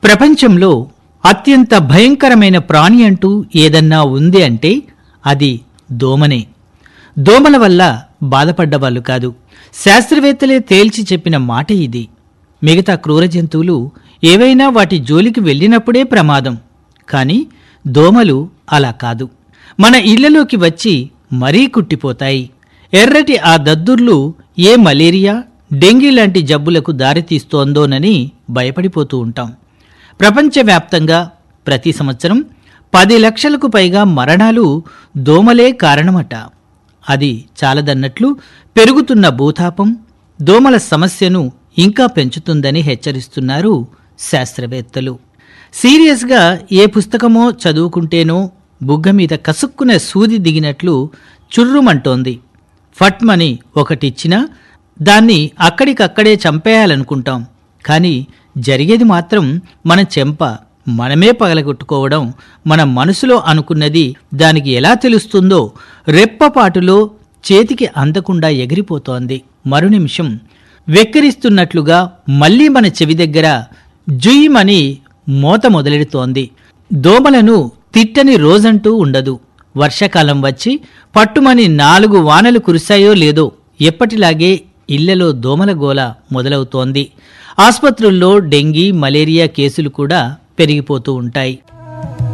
ప్రపంచంలో అత్యంత భయంకరమైన ప్రాణి అంటూ ఏదన్నా ఉంది అంటే అది దోమనే దోమల వల్ల బాధపడ్డవాళ్ళు కాదు శాస్త్రవేత్తలే తేల్చి చెప్పిన మాట ఇది మిగతా క్రూర జంతువులు ఏవైనా వాటి జోలికి వెళ్ళినప్పుడే ప్రమాదం కానీ దోమలు అలా కాదు మన ఇళ్లలోకి వచ్చి మరీ కుట్టిపోతాయి ఎర్రటి ఆ దద్దుర్లు ఏ మలేరియా డెంగీ లాంటి జబ్బులకు దారితీస్తోందోనని భయపడిపోతూ ఉంటాం ప్రపంచవ్యాప్తంగా ప్రతి సంవత్సరం పది లక్షలకు పైగా మరణాలు దోమలే కారణమట అది చాలదన్నట్లు పెరుగుతున్న భూతాపం దోమల సమస్యను ఇంకా పెంచుతుందని హెచ్చరిస్తున్నారు శాస్త్రవేత్తలు సీరియస్గా ఏ పుస్తకమో చదువుకుంటేనో బుగ్గ మీద కసుక్కున సూది దిగినట్లు చుర్రుమంటోంది ఫట్మని ఒకటిచ్చినా దాన్ని అక్కడికక్కడే చంపేయాలనుకుంటాం కానీ జరిగేది మాత్రం మన చెంప మనమే పగలగొట్టుకోవడం మన మనసులో అనుకున్నది దానికి ఎలా తెలుస్తుందో రెప్పపాటులో చేతికి అందకుండా ఎగిరిపోతోంది మరు నిమిషం వెక్కిరిస్తున్నట్లుగా మళ్ళీ మన చెవి దగ్గర జుయ్యమని మోత మొదలెడుతోంది దోమలను తిట్టని రోజంటూ ఉండదు వర్షాకాలం వచ్చి పట్టుమని నాలుగు వానలు కురిశాయో లేదో ఎప్పటిలాగే ఇళ్లలో దోమల గోల మొదలవుతోంది ఆసుపత్రుల్లో డెంగీ మలేరియా కేసులు కూడా పెరిగిపోతూ ఉంటాయి